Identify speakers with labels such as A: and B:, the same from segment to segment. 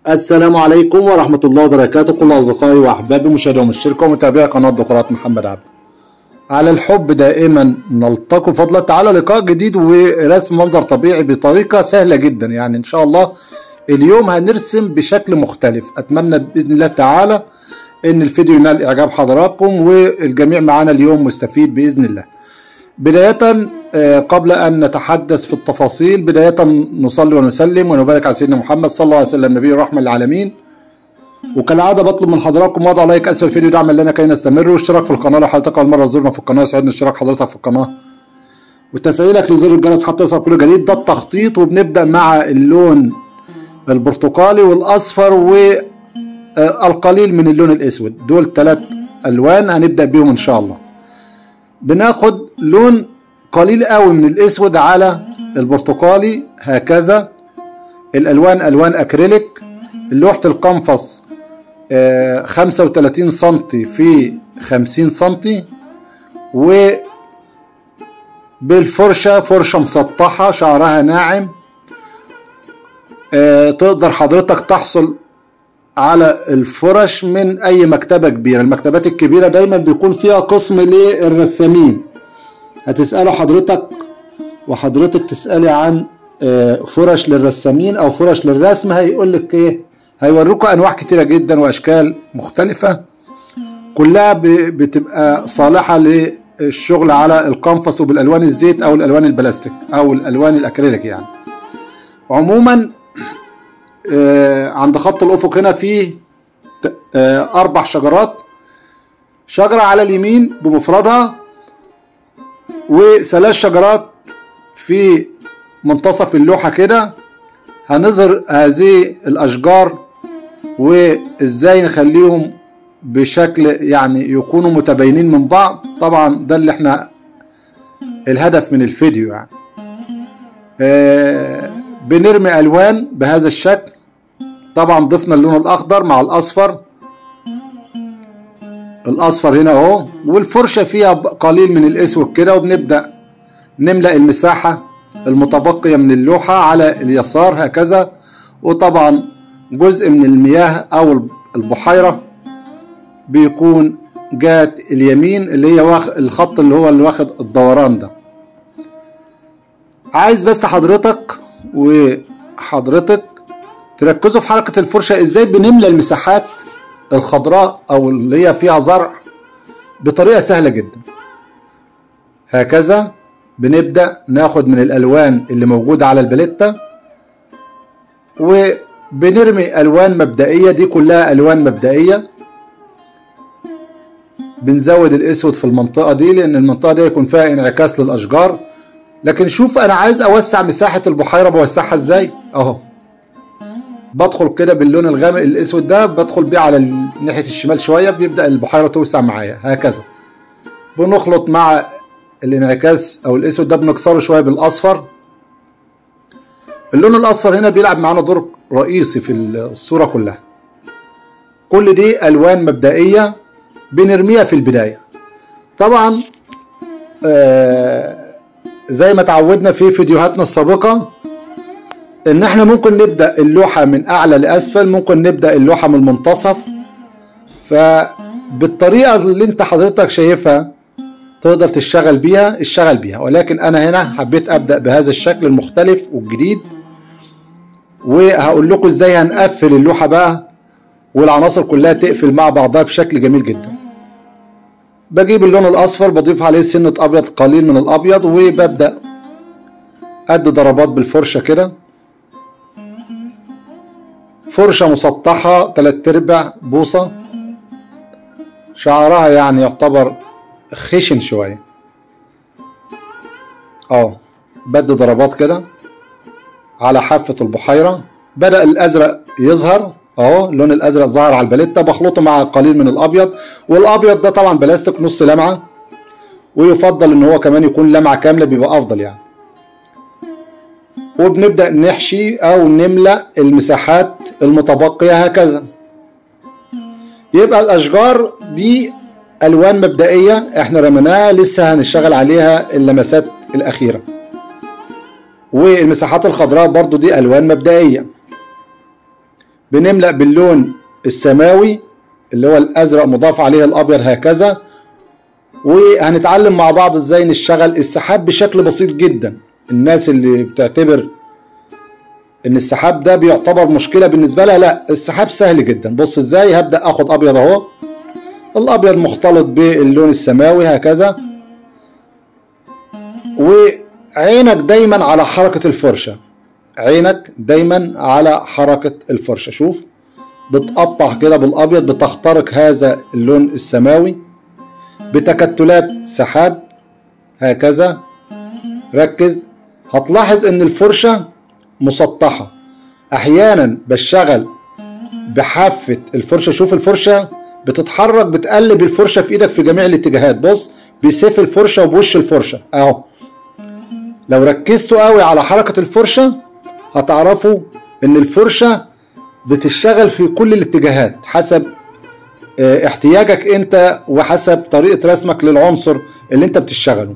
A: السلام عليكم ورحمة الله وبركاته كل أصدقائي وأحبابي مشاهدي الشركة ومتابعي قناة ديكورات محمد عبد على الحب دائما نلتقي فضلا تعالى لقاء جديد ورسم منظر طبيعي بطريقة سهلة جدا يعني إن شاء الله اليوم هنرسم بشكل مختلف أتمنى بإذن الله تعالى إن الفيديو ينال إعجاب حضراتكم والجميع معانا اليوم مستفيد بإذن الله بداية آه، قبل أن نتحدث في التفاصيل بداية نصلي ونسلم ونبارك على سيدنا محمد صلى الله عليه وسلم نبي الرحمة للعالمين وكالعادة بطلب من حضراتكم وضع لايك أسفل الفيديو دعما لنا كي نستمر واشتراك في القناة لو حضرتك أول مرة تزورنا في القناة يسعدنا اشتراك حضرتك في القناة وتفعيلك لزر الجرس حتى يصل كل جديد ده التخطيط وبنبدأ مع اللون البرتقالي والأصفر والقليل من اللون الأسود دول ثلاث ألوان هنبدأ بيهم إن شاء الله بناخد لون قليل قوي من الاسود على البرتقالي هكذا الالوان الوان اكريليك لوحة القنفص آه، 35 سنتي في 50 سنتي و بالفرشة فرشة مسطحة شعرها ناعم آه، تقدر حضرتك تحصل على الفرش من اي مكتبة كبيرة المكتبات الكبيرة دايما بيكون فيها قسم للرسامين هتسأله حضرتك وحضرتك تسألي عن آه، فرش للرسامين او فرش للرسم هيقول لك ايه هيوروكوا انواع كتيرة جدا واشكال مختلفة كلها ب- بتبقى صالحة للشغل على القنفص وبالالوان الزيت او الالوان البلاستيك او الالوان الاكريليك يعني عموما آه، عند خط الافق هنا فيه ت- آه، اربع شجرات شجرة على اليمين بمفردها وثلاث شجرات في منتصف اللوحة كده هنظهر هذه الأشجار وإزاي نخليهم بشكل يعني يكونوا متباينين من بعض طبعا ده اللي احنا الهدف من الفيديو يعني آه بنرمي ألوان بهذا الشكل طبعا ضفنا اللون الأخضر مع الأصفر الاصفر هنا اهو والفرشه فيها قليل من الاسود كده وبنبدا نملا المساحه المتبقيه من اللوحه على اليسار هكذا وطبعا جزء من المياه او البحيره بيكون جهه اليمين اللي هي واخ الخط اللي هو اللي واخد الدوران ده عايز بس حضرتك وحضرتك تركزوا في حركه الفرشه ازاي بنملى المساحات الخضراء او اللي هي فيها زرع بطريقه سهله جدا هكذا بنبدا ناخد من الالوان اللي موجوده على الباليتا وبنرمي الوان مبدئيه دي كلها الوان مبدئيه بنزود الاسود في المنطقه دي لان المنطقه دي يكون فيها انعكاس للاشجار لكن شوف انا عايز اوسع مساحه البحيره بوسعها ازاي اهو بدخل كده باللون الغامق الاسود ده بدخل بيه على ال- ناحيه الشمال شويه بيبدا البحيره توسع معايا هكذا بنخلط مع الانعكاس او الاسود ده بنكسره شويه بالاصفر اللون الاصفر هنا بيلعب معانا دور رئيسي في الصوره كلها كل دي الوان مبدئيه بنرميها في البدايه طبعا آه زي ما تعودنا في فيديوهاتنا السابقه ان احنا ممكن نبدا اللوحه من اعلى لاسفل ممكن نبدا اللوحه من المنتصف فبالطريقه اللي انت حضرتك شايفها تقدر تشتغل بيها اشتغل بيها ولكن انا هنا حبيت ابدا بهذا الشكل المختلف والجديد وهقول لكم ازاي هنقفل اللوحه بقى والعناصر كلها تقفل مع بعضها بشكل جميل جدا بجيب اللون الاصفر بضيف عليه سنه ابيض قليل من الابيض وببدا ادي ضربات بالفرشه كده فرشة مسطحة تلات ارباع بوصة شعرها يعني يعتبر خشن شوية اه بدي ضربات كده على حافة البحيرة بدأ الأزرق يظهر اهو اللون الأزرق ظهر على الباليتا بخلطه مع قليل من الأبيض والأبيض ده طبعا بلاستيك نص لمعة ويفضل إن هو كمان يكون لمعة كاملة بيبقى أفضل يعني وبنبدأ نحشي أو نملأ المساحات المتبقية هكذا يبقى الأشجار دي ألوان مبدئية احنا رميناها لسه هنشتغل عليها اللمسات الأخيرة والمساحات الخضراء برضو دي ألوان مبدئية بنملأ باللون السماوي اللي هو الازرق مضاف عليه الابيض هكذا وهنتعلم مع بعض ازاي نشتغل السحاب بشكل بسيط جدا الناس اللي بتعتبر ان السحاب ده بيعتبر مشكله بالنسبه لها لا السحاب سهل جدا بص ازاي هبدا اخد ابيض اهو الابيض مختلط باللون السماوي هكذا وعينك دايما على حركه الفرشه عينك دايما على حركه الفرشه شوف بتقطع كده بالابيض بتخترق هذا اللون السماوي بتكتلات سحاب هكذا ركز هتلاحظ ان الفرشه مسطحه احيانا بشتغل بحافه الفرشه شوف الفرشه بتتحرك بتقلب الفرشه في ايدك في جميع الاتجاهات بص بسيف الفرشه وبوش الفرشه اهو لو ركزتوا قوي على حركه الفرشه هتعرفوا ان الفرشه بتشتغل في كل الاتجاهات حسب احتياجك انت وحسب طريقه رسمك للعنصر اللي انت بتشتغله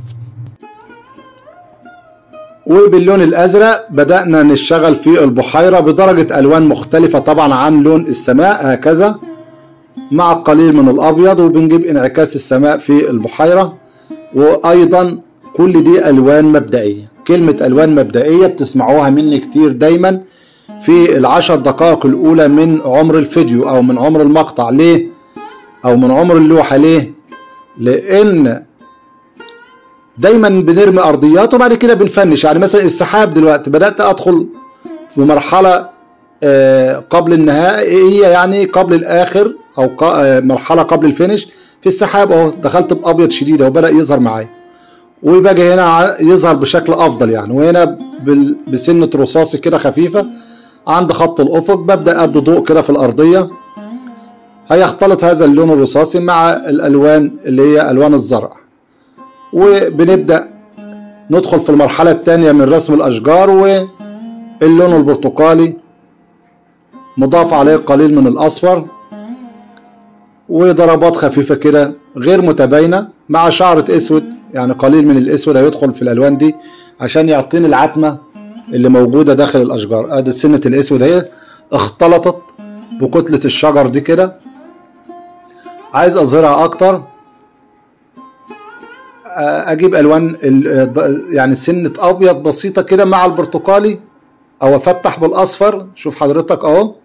A: وباللون الازرق بدانا نشتغل في البحيره بدرجه الوان مختلفه طبعا عن لون السماء هكذا مع القليل من الابيض وبنجيب انعكاس السماء في البحيره وايضا كل دي الوان مبدئيه كلمه الوان مبدئيه بتسمعوها مني كتير دايما في العشر دقائق الاولى من عمر الفيديو او من عمر المقطع ليه او من عمر اللوحه ليه لان دايما بنرمي ارضيات وبعد كده بنفنش يعني مثلا السحاب دلوقتي بدات ادخل في مرحله قبل النهائيه يعني قبل الاخر او مرحله قبل الفينش في السحاب اهو دخلت بابيض شديد اهو بدا يظهر معايا وباجي هنا يظهر بشكل افضل يعني وهنا بسنه رصاصي كده خفيفه عند خط الافق ببدا ادي ضوء كده في الارضيه هيختلط هذا اللون الرصاصي مع الالوان اللي هي الوان الزرع وبنبدا ندخل في المرحله الثانيه من رسم الاشجار واللون البرتقالي مضاف عليه قليل من الاصفر وضربات خفيفه كده غير متباينه مع شعره اسود يعني قليل من الاسود هيدخل في الالوان دي عشان يعطيني العتمه اللي موجوده داخل الاشجار ادي سنه الاسود اهي اختلطت بكتله الشجر دي كده عايز اظهرها اكتر اجيب الوان يعني سنه ابيض بسيطه كده مع البرتقالي او افتح بالاصفر شوف حضرتك اهو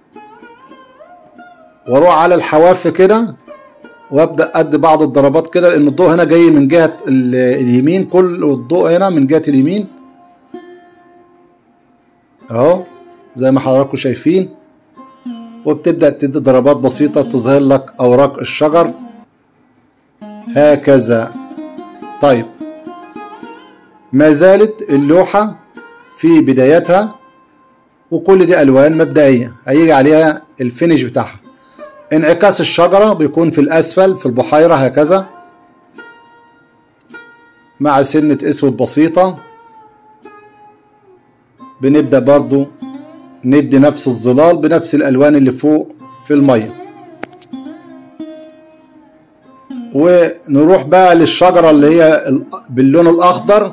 A: واروح على الحواف كده وابدا ادي بعض الضربات كده لان الضوء هنا جاي من جهه اليمين كل الضوء هنا من جهه اليمين اهو زي ما حضراتكم شايفين وبتبدا تدي ضربات بسيطه تظهر لك اوراق الشجر هكذا طيب ما زالت اللوحه في بدايتها وكل دي الوان مبدئيه هيجي عليها الفينش بتاعها انعكاس الشجره بيكون في الاسفل في البحيره هكذا مع سنه اسود بسيطه بنبدأ برضو ندي نفس الظلال بنفس الألوان اللي فوق في المية ونروح بقى للشجرة اللي هي باللون الأخضر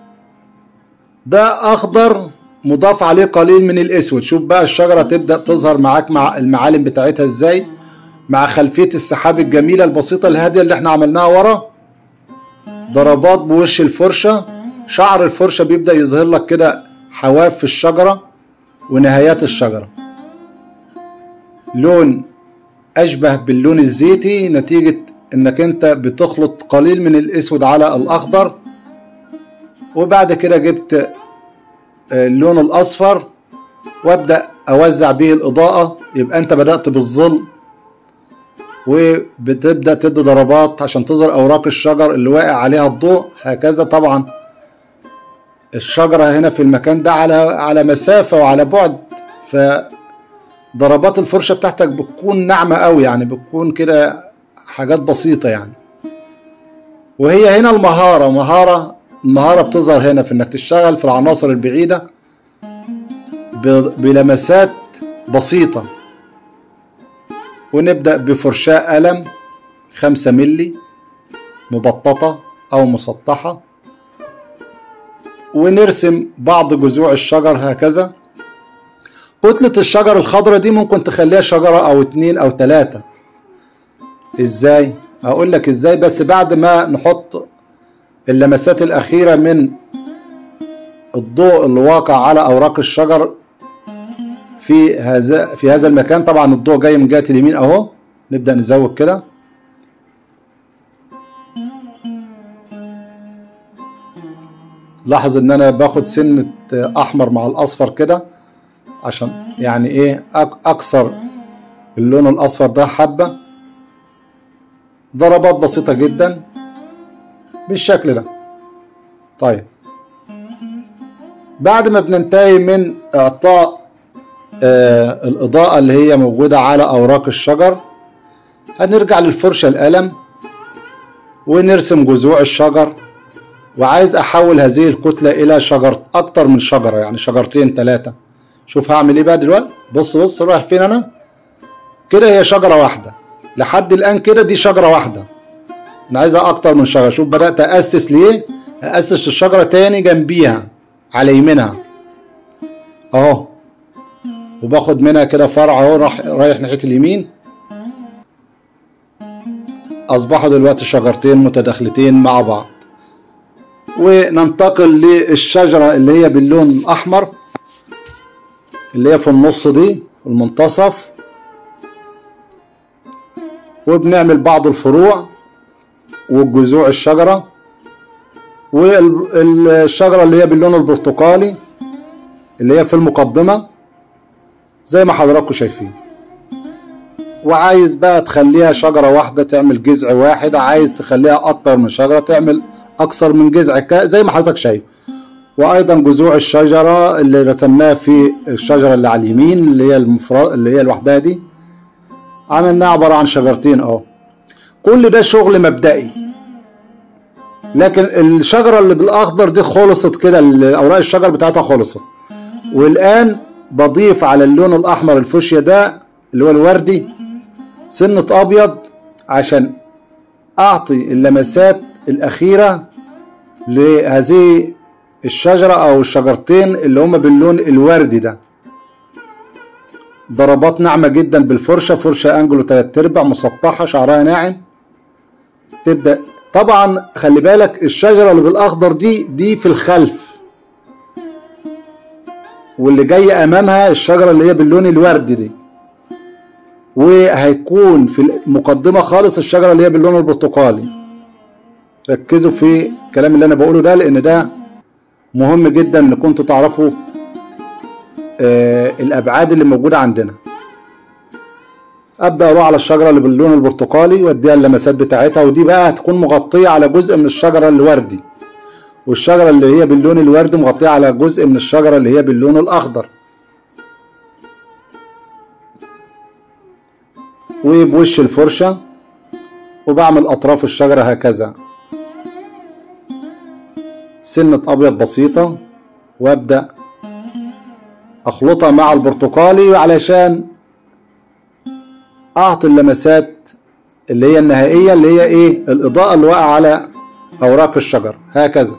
A: ده أخضر مضاف عليه قليل من الأسود شوف بقى الشجرة تبدأ تظهر معاك مع المعالم بتاعتها إزاي مع خلفية السحاب الجميلة البسيطة الهادية اللي احنا عملناها ورا ضربات بوش الفرشة شعر الفرشة بيبدأ يظهر لك كده حواف في الشجرة ونهايات الشجرة لون أشبه باللون الزيتي نتيجة إنك أنت بتخلط قليل من الأسود على الأخضر وبعد كده جبت اللون الأصفر وأبدأ أوزع به الإضاءة يبقى أنت بدأت بالظل وبتبدأ تدي ضربات عشان تظهر أوراق الشجر اللي واقع عليها الضوء هكذا طبعا الشجرة هنا في المكان ده على على مسافة وعلى بعد فضربات الفرشة بتاعتك بتكون ناعمة قوي يعني بتكون كده حاجات بسيطة يعني وهي هنا المهارة مهارة المهارة بتظهر هنا في انك تشتغل في العناصر البعيدة بلمسات بسيطة ونبدأ بفرشاة قلم خمسة ملي مبططة أو مسطحة ونرسم بعض جذوع الشجر هكذا كتلة الشجر الخضراء دي ممكن تخليها شجرة او اتنين او تلاتة ازاي اقول لك ازاي بس بعد ما نحط اللمسات الاخيرة من الضوء اللي واقع على اوراق الشجر في هذا في هذا المكان طبعا الضوء جاي من جهة اليمين اهو نبدأ نزود كده لاحظ ان انا باخد سنة احمر مع الاصفر كده عشان يعني ايه اكسر اللون الاصفر ده حبة ضربات بسيطة جدا بالشكل ده طيب بعد ما بننتهي من اعطاء آه الاضاءة اللي هي موجودة على اوراق الشجر هنرجع للفرشة القلم ونرسم جذوع الشجر وعايز احول هذه الكتلة الى شجر اكتر من شجرة يعني شجرتين ثلاثة شوف هعمل ايه بقى دلوقتي بص بص رايح فين انا كده هي شجرة واحدة لحد الان كده دي شجرة واحدة انا عايزها اكتر من شجرة شوف بدأت اسس ليه اسس الشجرة تاني جنبيها على يمينها اهو وباخد منها كده فرع اهو راح رايح ناحية اليمين اصبحوا دلوقتي شجرتين متداخلتين مع بعض وننتقل للشجرة اللي هي باللون الأحمر اللي هي في النص دي المنتصف وبنعمل بعض الفروع والجذوع الشجرة والشجرة اللي هي باللون البرتقالي اللي هي في المقدمة زي ما حضراتكم شايفين وعايز بقى تخليها شجرة واحدة تعمل جذع واحد عايز تخليها أكتر من شجرة تعمل أكثر من جذع زي ما حضرتك شايف وأيضا جذوع الشجرة اللي رسمناها في الشجرة اللي على اليمين اللي هي المفرد اللي هي الوحدة دي عملناها عبارة عن شجرتين أهو كل ده شغل مبدئي لكن الشجرة اللي بالأخضر دي خلصت كده أوراق الشجر بتاعتها خلصت والآن بضيف على اللون الأحمر الفوشيا ده اللي هو الوردي سنة أبيض عشان أعطي اللمسات الأخيرة لهذه الشجرة أو الشجرتين اللي هما باللون الوردي ده ضربات ناعمة جدا بالفرشة فرشة أنجلو تلات أرباع مسطحة شعرها ناعم تبدأ طبعا خلي بالك الشجرة اللي بالأخضر دي دي في الخلف واللي جاي أمامها الشجرة اللي هي باللون الوردي دي وهيكون في المقدمة خالص الشجرة اللي هي باللون البرتقالي ركزوا في الكلام اللي أنا بقوله ده لأن ده مهم جدا إن كنتوا تعرفوا آه الأبعاد اللي موجودة عندنا أبدأ أروح على الشجرة اللي باللون البرتقالي وأديها اللمسات بتاعتها ودي بقى هتكون مغطية على جزء من الشجرة الوردي والشجرة اللي هي باللون الوردي مغطية على جزء من الشجرة اللي هي باللون الأخضر وبوش الفرشة وبعمل أطراف الشجرة هكذا سنة أبيض بسيطة وأبدأ أخلطها مع البرتقالي علشان أعطي اللمسات اللي هي النهائية اللي هي إيه الإضاءة اللي واقعة على أوراق الشجر هكذا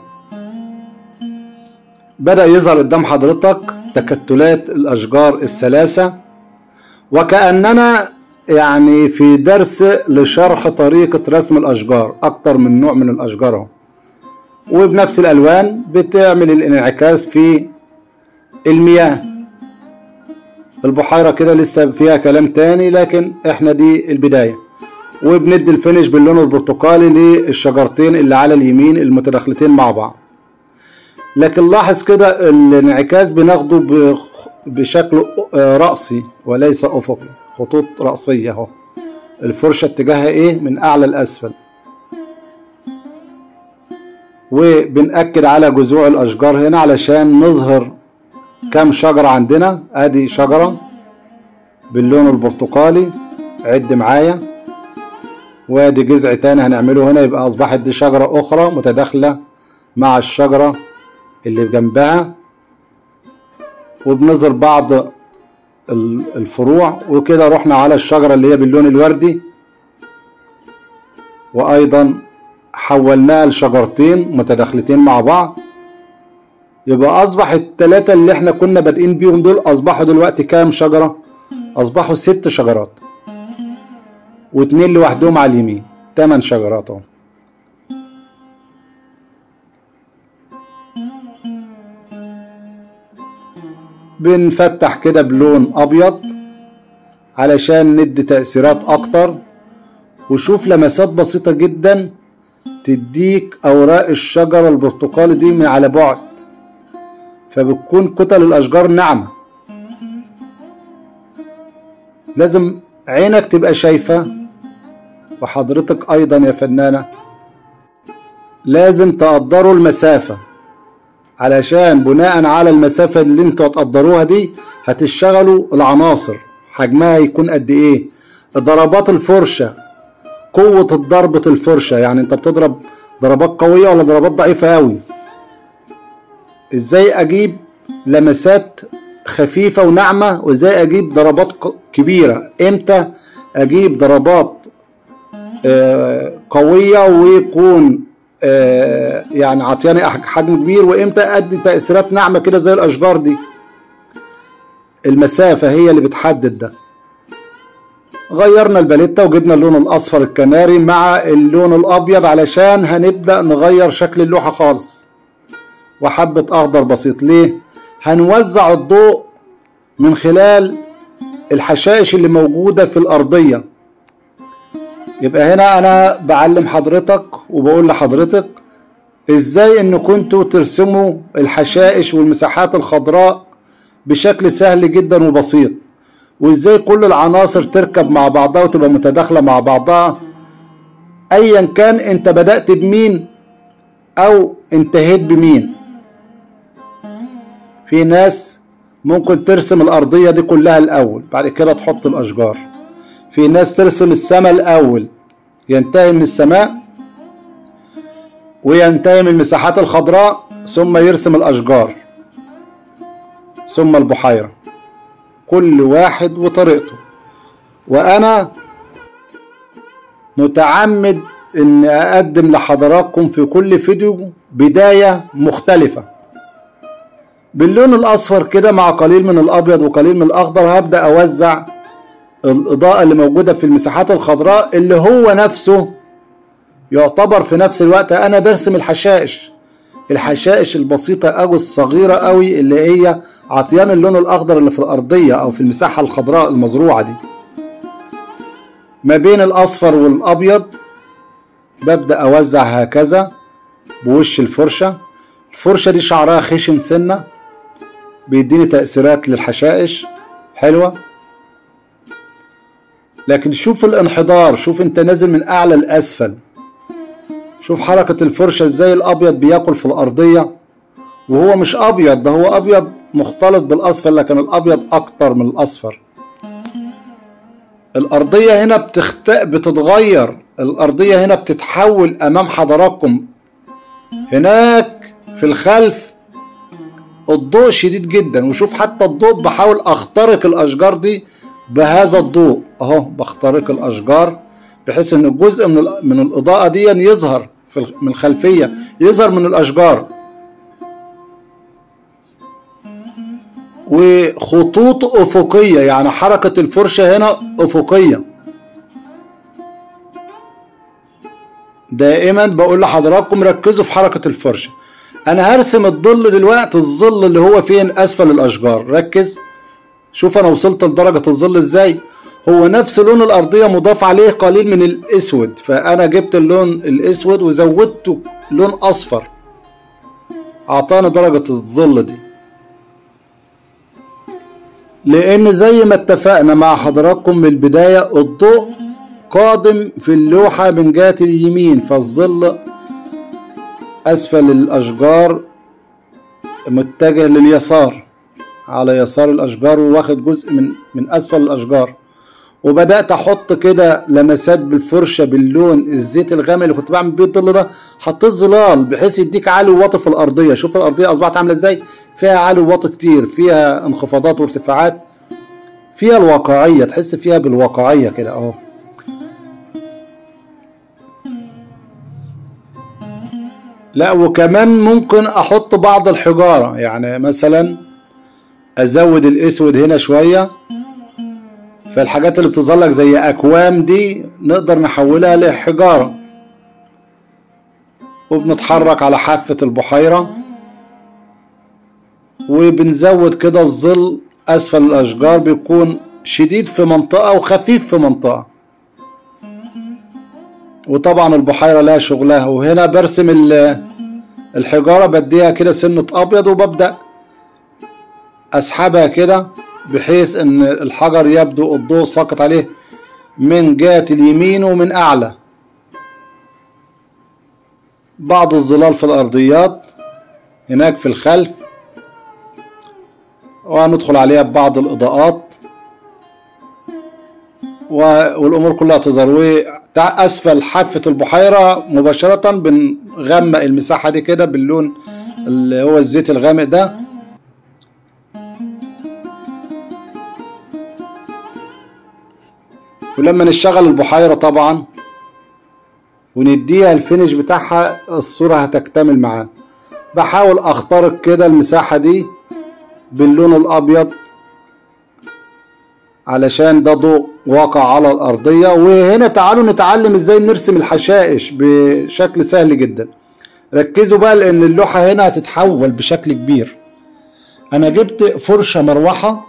A: بدأ يظهر قدام حضرتك تكتلات الأشجار الثلاثة وكأننا يعني في درس لشرح طريقة رسم الأشجار أكتر من نوع من الأشجار اهو وبنفس الألوان بتعمل الانعكاس في المياه البحيرة كده لسه فيها كلام تاني لكن احنا دي البداية وبندي الفينش باللون البرتقالي للشجرتين اللي على اليمين المتداخلتين مع بعض لكن لاحظ كده الانعكاس بناخده بشكل رأسي وليس أفقي خطوط رأسية اهو الفرشة اتجاهها ايه من أعلى لأسفل وبنأكد على جذوع الأشجار هنا علشان نظهر كم شجرة عندنا ادي شجرة باللون البرتقالي عد معايا وادي جذع تاني هنعمله هنا يبقى اصبحت دي شجرة اخرى متداخلة مع الشجرة اللي جنبها وبنظهر بعض الفروع وكده رحنا على الشجرة اللي هي باللون الوردي وايضا حولناها لشجرتين متداخلتين مع بعض يبقى اصبح التلاتة اللي احنا كنا بادئين بيهم دول اصبحوا دلوقتي كام شجرة اصبحوا ست شجرات واتنين لوحدهم على اليمين تمن شجرات اهو بنفتح كده بلون ابيض علشان ندي تأثيرات اكتر وشوف لمسات بسيطة جدا تديك اوراق الشجرة البرتقالي دي من على بعد فبتكون كتل الاشجار ناعمة لازم عينك تبقى شايفة وحضرتك ايضا يا فنانة لازم تقدروا المسافة علشان بناء على المسافة اللي انتوا هتقدروها دي هتشتغلوا العناصر حجمها يكون قد ايه ضربات الفرشة قوة ضربة الفرشة يعني انت بتضرب ضربات قوية ولا ضربات ضعيفة قوي ازاي اجيب لمسات خفيفة وناعمة وازاي اجيب ضربات ق- كبيرة امتى اجيب ضربات آه، قوية ويكون آه، يعني عطياني أح- حجم كبير وامتى ادي تأثيرات ناعمة كده زي الاشجار دي المسافة هي اللي بتحدد ده غيرنا الباليتا وجبنا اللون الاصفر الكناري مع اللون الابيض علشان هنبدأ نغير شكل اللوحة خالص وحبة اخضر بسيط ليه هنوزع الضوء من خلال الحشائش اللي موجودة في الارضية يبقى هنا انا بعلم حضرتك وبقول لحضرتك ازاي ان كنتوا ترسموا الحشائش والمساحات الخضراء بشكل سهل جدا وبسيط وازاي كل العناصر تركب مع بعضها وتبقى متداخلة مع بعضها ايا كان انت بدأت بمين او انتهيت بمين في ناس ممكن ترسم الارضية دي كلها الاول بعد كده تحط الاشجار في ناس ترسم السماء الاول ينتهي من السماء وينتهي من المساحات الخضراء ثم يرسم الاشجار ثم البحيرة كل واحد وطريقته وانا متعمد ان اقدم لحضراتكم في كل فيديو بداية مختلفة باللون الاصفر كده مع قليل من الابيض وقليل من الاخضر هبدأ اوزع الاضاءة اللي موجودة في المساحات الخضراء اللي هو نفسه يعتبر في نفس الوقت انا برسم الحشائش الحشائش البسيطة أو الصغيرة قوي اللي هي عطيان اللون الأخضر اللي في الأرضية أو في المساحة الخضراء المزروعة دي ما بين الأصفر والأبيض ببدأ أوزع هكذا بوش الفرشة الفرشة دي شعرها خشن سنة بيديني تأثيرات للحشائش حلوة لكن شوف الانحدار شوف انت نازل من أعلى لأسفل شوف حركة الفرشة ازاي الأبيض بياكل في الأرضية وهو مش أبيض ده هو أبيض مختلط بالأصفر لكن الأبيض أكتر من الأصفر الأرضية هنا بتخت... بتتغير الأرضية هنا بتتحول أمام حضراتكم هناك في الخلف الضوء شديد جدا وشوف حتى الضوء بحاول أخترق الأشجار دي بهذا الضوء أهو بخترق الأشجار بحيث ان الجزء من من الاضاءه دي يظهر في من الخلفيه يظهر من الاشجار وخطوط افقيه يعني حركه الفرشه هنا افقيه دائما بقول لحضراتكم ركزوا في حركه الفرشه انا هرسم الظل دلوقتي الظل اللي هو فين اسفل الاشجار ركز شوف انا وصلت لدرجه الظل ازاي هو نفس لون الأرضية مضاف عليه قليل من الأسود فأنا جبت اللون الأسود وزودته لون أصفر أعطانا درجة الظل دي لأن زي ما اتفقنا مع حضراتكم من البداية الضوء قادم في اللوحة من جهة اليمين فالظل أسفل الأشجار متجه لليسار على يسار الأشجار وواخد جزء من من أسفل الأشجار وبدات احط كده لمسات بالفرشه باللون الزيت الغامق اللي كنت بعمل بيه الظل ده حطيت ظلال بحيث يديك عالي وواطي في الارضيه شوف الارضيه اصبحت عامله ازاي فيها عالي وواطي كتير فيها انخفاضات وارتفاعات فيها الواقعيه تحس فيها بالواقعيه كده اهو لا وكمان ممكن احط بعض الحجارة يعني مثلا ازود الاسود هنا شوية فالحاجات اللي بتظهر لك زي اكوام دي نقدر نحولها لحجارة وبنتحرك على حافة البحيرة وبنزود كده الظل اسفل الاشجار بيكون شديد في منطقة وخفيف في منطقة وطبعا البحيرة لها شغلها وهنا برسم ال- الحجارة بديها كده سنة ابيض وببدأ اسحبها كده بحيث ان الحجر يبدو الضوء ساقط عليه من جهة اليمين ومن اعلى بعض الظلال في الارضيات هناك في الخلف وهندخل عليها ببعض الاضاءات و- والامور كلها تظهر وتع- اسفل حافه البحيره مباشره بنغمق المساحه دي كده باللون اللي هو الزيت الغامق ده ولما نشغل البحيره طبعا ونديها الفينش بتاعها الصوره هتكتمل معانا بحاول اخترق كده المساحه دي باللون الابيض علشان ده ضوء واقع على الارضيه وهنا تعالوا نتعلم ازاي نرسم الحشائش بشكل سهل جدا ركزوا بقى لان اللوحه هنا هتتحول بشكل كبير انا جبت فرشه مروحه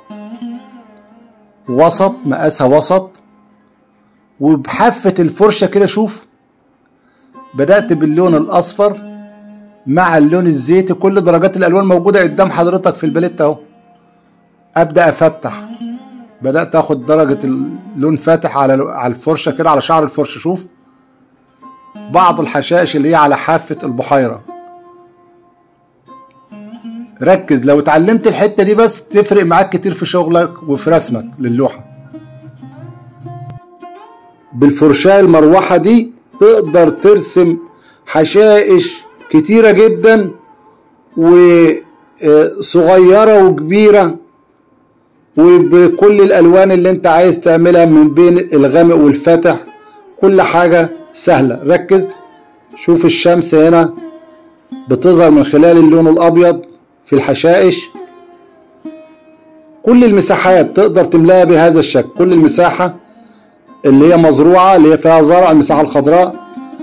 A: وسط مقاسها وسط وبحافه الفرشه كده شوف بدات باللون الاصفر مع اللون الزيتي كل درجات الالوان موجوده قدام حضرتك في الباليت اهو ابدا افتح بدات اخد درجه اللون فاتح على على الفرشه كده على شعر الفرشه شوف بعض الحشائش اللي هي على حافه البحيره ركز لو اتعلمت الحته دي بس تفرق معاك كتير في شغلك وفي رسمك للوحه بالفرشاه المروحه دي تقدر ترسم حشائش كتيره جدا وصغيره وكبيره وبكل الالوان اللي انت عايز تعملها من بين الغامق والفاتح كل حاجه سهله ركز شوف الشمس هنا بتظهر من خلال اللون الابيض في الحشائش كل المساحات تقدر تملاها بهذا الشكل كل المساحه اللي هي مزروعه اللي هي فيها زرع المساحه الخضراء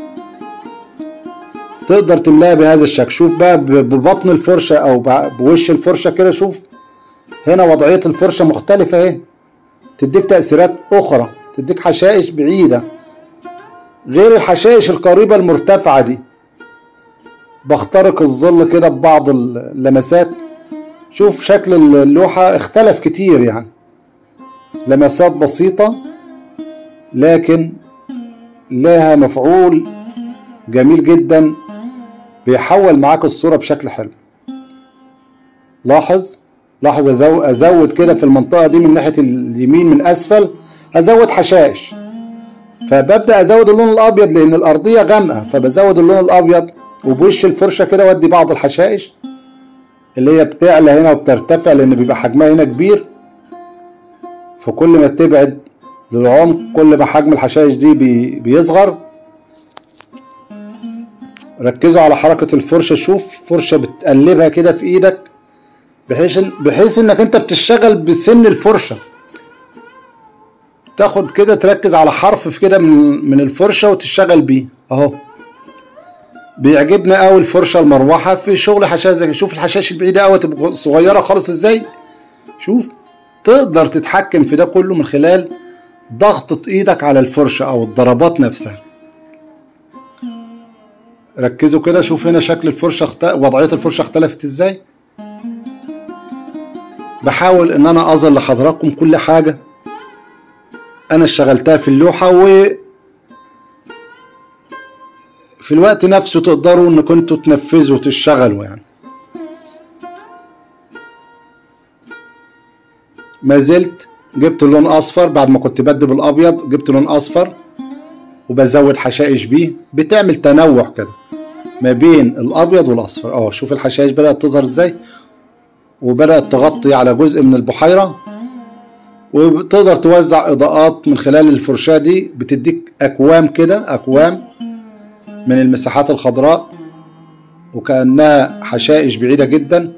A: تقدر تملاها بهذا الشكل شوف بقى ببطن الفرشه او بوش الفرشه كده شوف هنا وضعيه الفرشه مختلفه اهي تديك تاثيرات اخرى تديك حشائش بعيده غير الحشائش القريبه المرتفعه دي بخترق الظل كده ببعض اللمسات شوف شكل اللوحه اختلف كتير يعني لمسات بسيطه لكن لها مفعول جميل جدا بيحول معاك الصورة بشكل حلو لاحظ لاحظ أزود, أزود كده في المنطقة دي من ناحية اليمين من أسفل أزود حشائش فببدأ أزود اللون الأبيض لأن الأرضية غامقة فبزود اللون الأبيض وبوش الفرشة كده وأدي بعض الحشائش اللي هي بتعلى هنا وبترتفع لأن بيبقى حجمها هنا كبير فكل ما تبعد للعمق كل ما حجم الحشائش دي بي بيصغر ركزوا على حركة الفرشة شوف فرشة بتقلبها كده في ايدك بحيث بحيث انك انت بتشتغل بسن الفرشة تاخد كده تركز على حرف في كده من من الفرشة وتشتغل بيه اهو بيعجبنا قوي الفرشة المروحة في شغل حشائش زي شوف الحشائش البعيدة قوي تبقى صغيرة خالص ازاي شوف تقدر تتحكم في ده كله من خلال ضغطة ايدك على الفرشة او الضربات نفسها ركزوا كده شوف هنا شكل الفرشة اخت... وضعية الفرشة اختلفت ازاي بحاول ان انا اظهر لحضراتكم كل حاجة انا اشتغلتها في اللوحة و في الوقت نفسه تقدروا ان كنتوا تنفذوا وتشتغلوا يعني ما زلت جبت لون اصفر بعد ما كنت بدي بالابيض جبت لون اصفر وبزود حشائش بيه بتعمل تنوع كده ما بين الابيض والاصفر اه شوف الحشائش بدات تظهر ازاي وبدات تغطي على جزء من البحيره وتقدر توزع اضاءات من خلال الفرشاه دي بتديك اكوام كده اكوام من المساحات الخضراء وكأنها حشائش بعيدة جدا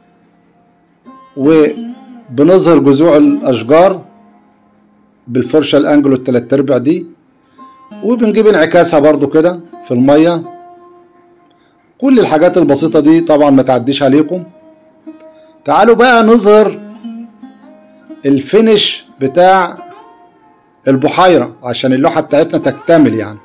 A: وبنظهر جذوع الأشجار بالفرشة الأنجلو التلات أرباع دي وبنجيب انعكاسها برضو كده في المية كل الحاجات البسيطة دي طبعا ما تعديش عليكم تعالوا بقى نظهر الفينش بتاع البحيرة عشان اللوحة بتاعتنا تكتمل يعني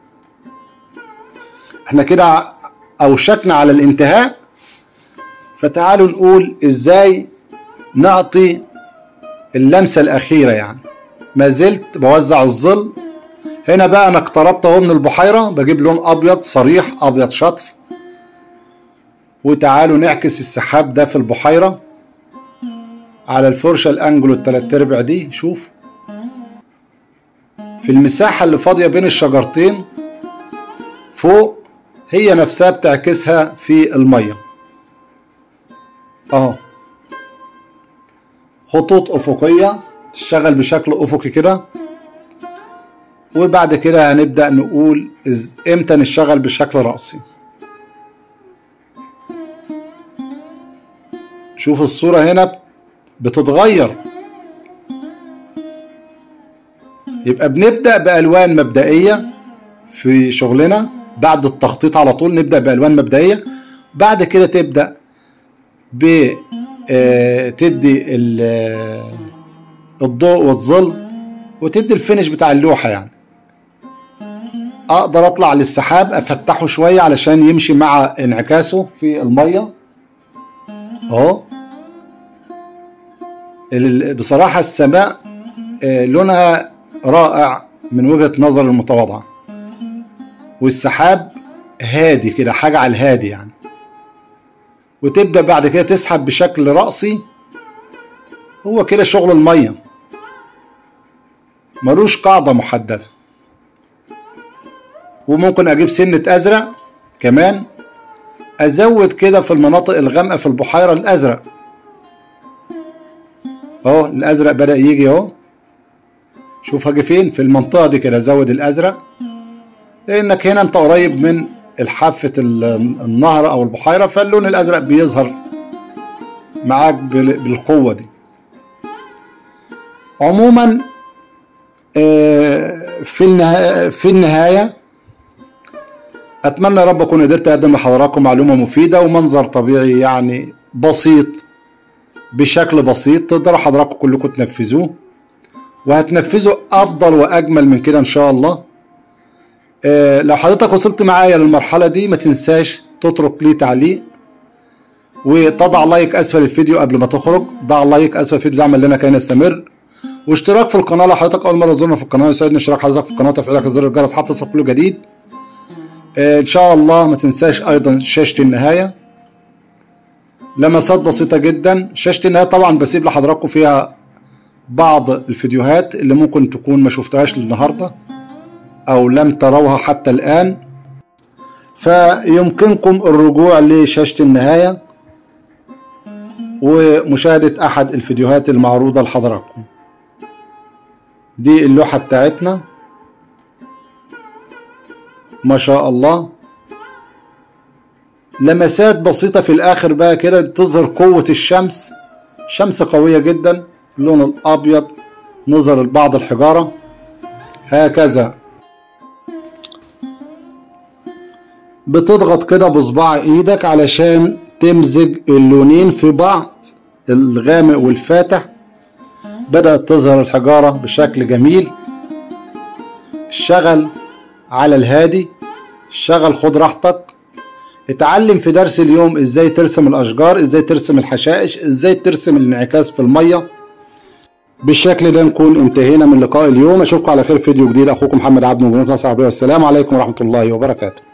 A: احنا كده اوشكنا على الانتهاء فتعالوا نقول ازاي نعطي اللمسة الأخيرة يعني ما زلت بوزع الظل هنا بقى أنا اقتربت أهو من البحيرة بجيب لون أبيض صريح أبيض شطف وتعالوا نعكس السحاب ده في البحيرة على الفرشة الأنجلو التلات أرباع دي شوف في المساحة اللي فاضية بين الشجرتين فوق هي نفسها بتعكسها في المية اهو خطوط افقية تشتغل بشكل افقي كده وبعد كده هنبدأ نقول إز امتى نشتغل بشكل رأسي شوف الصورة هنا بتتغير يبقى بنبدأ بألوان مبدئية في شغلنا بعد التخطيط على طول نبدأ بألوان مبدئية بعد كده تبدأ ب آه، تدي ال- آه، الضوء والظل وتدي الفينش بتاع اللوحة يعني اقدر اطلع للسحاب افتحه شوية علشان يمشي مع انعكاسه في المية اهو ال- بصراحة السماء آه، لونها رائع من وجهة نظر المتواضعة والسحاب هادي كده حاجة على الهادي يعني وتبدأ بعد كده تسحب بشكل رأسي هو كده شغل المية ملوش قاعدة محددة وممكن أجيب سنة أزرق كمان أزود كده في المناطق الغامقة في البحيرة الأزرق أهو الأزرق بدأ يجي أهو شوف هاجي فين في المنطقة دي كده أزود الأزرق لأنك هنا أنت قريب من الحافة ال- النهر أو البحيرة فاللون الأزرق بيظهر معاك بال- بالقوة دي عموما آه، في النهاية في النهاية أتمنى يا رب أكون قدرت أقدم لحضراتكم معلومة مفيدة ومنظر طبيعي يعني بسيط بشكل بسيط تقدروا حضراتكم كلكم تنفذوه وهتنفذوا أفضل وأجمل من كده إن شاء الله آه، لو حضرتك وصلت معايا للمرحلة دي ما تنساش تترك لي تعليق وتضع لايك اسفل الفيديو قبل ما تخرج ضع لايك اسفل الفيديو دعما لنا كي نستمر واشتراك في القناه لو حضرتك اول مره تزورنا في القناه يسعدني اشتراك حضرتك في القناه وتفعيلك زر الجرس حتى تصل كل جديد آه، ان شاء الله ما تنساش ايضا شاشه النهايه لمسات بسيطه جدا شاشه النهايه طبعا بسيب لحضراتكم فيها بعض الفيديوهات اللي ممكن تكون ما شفتهاش النهارده او لم تروها حتى الان فيمكنكم الرجوع لشاشه النهايه ومشاهدة أحد الفيديوهات المعروضة لحضراتكم دي اللوحة بتاعتنا ما شاء الله لمسات بسيطة في الآخر بقى كده تظهر قوة الشمس شمس قوية جدا اللون الأبيض نظر لبعض الحجارة هكذا بتضغط كده بصباع ايدك علشان تمزج اللونين في بعض الغامق والفاتح بدأت تظهر الحجارة بشكل جميل اشتغل على الهادي اشتغل خد راحتك اتعلم في درس اليوم ازاي ترسم الاشجار ازاي ترسم الحشائش ازاي ترسم الانعكاس في المية بالشكل ده نكون انتهينا من لقاء اليوم اشوفكم على خير في فيديو جديد اخوكم محمد عبد من قناه مصر العربيه والسلام عليكم ورحمه الله وبركاته